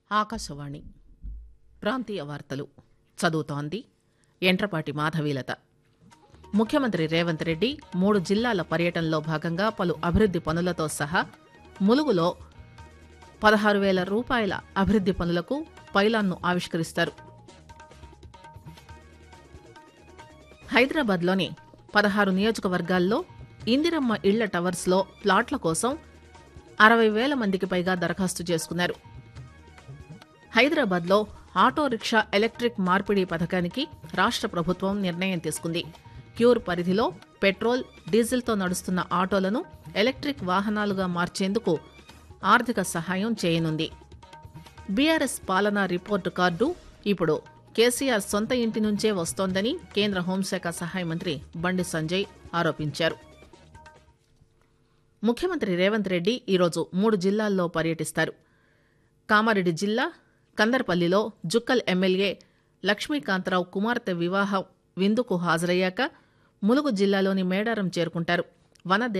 ఆకాశవాణి ప్రాంతీయ వార్తలు చదువుతోంది ఎంట్రపాటి మాధవీలత ముఖ్యమంత్రి రేవంత్ రెడ్డి మూడు జిల్లాల పర్యటనలో భాగంగా పలు అభివృద్ది పనులతో సహా ములుగులో పదహారు వేల రూపాయల అభివృద్ది పనులకు పైలాన్ను ఆవిష్కరిస్తారు హైదరాబాద్లోని పదహారు నియోజకవర్గాల్లో ఇందిరమ్మ ఇళ్ల టవర్స్లో ప్లాట్ల కోసం అరవై వేల మందికి పైగా దరఖాస్తు చేసుకున్నారు హైదరాబాద్లో ఆటో రిక్షా ఎలక్ట్రిక్ మార్పిడి పథకానికి రాష్ట్ర ప్రభుత్వం నిర్ణయం తీసుకుంది క్యూర్ పరిధిలో పెట్రోల్ డీజిల్తో నడుస్తున్న ఆటోలను ఎలక్ట్రిక్ వాహనాలుగా మార్చేందుకు ఆర్థిక సహాయం చేయనుంది బీఆర్ఎస్ పాలనా రిపోర్టు కార్డు ఇప్పుడు కేసీఆర్ సొంత ఇంటి నుంచే వస్తోందని కేంద్ర హోంశాఖ సహాయ మంత్రి బండి సంజయ్ ఆరోపించారు ముఖ్యమంత్రి రేవంత్ రెడ్డి ఈరోజు మూడు జిల్లాల్లో పర్యటిస్తారు కామారెడ్డి జిల్లా కందర్పల్లిలో జుక్కల్ ఎమ్మెల్యే లక్ష్మీకాంతరావు కుమార్తె వివాహ విందుకు హాజరయ్యాక ములుగు జిల్లాలోని మేడారం చేరుకుంటారు వన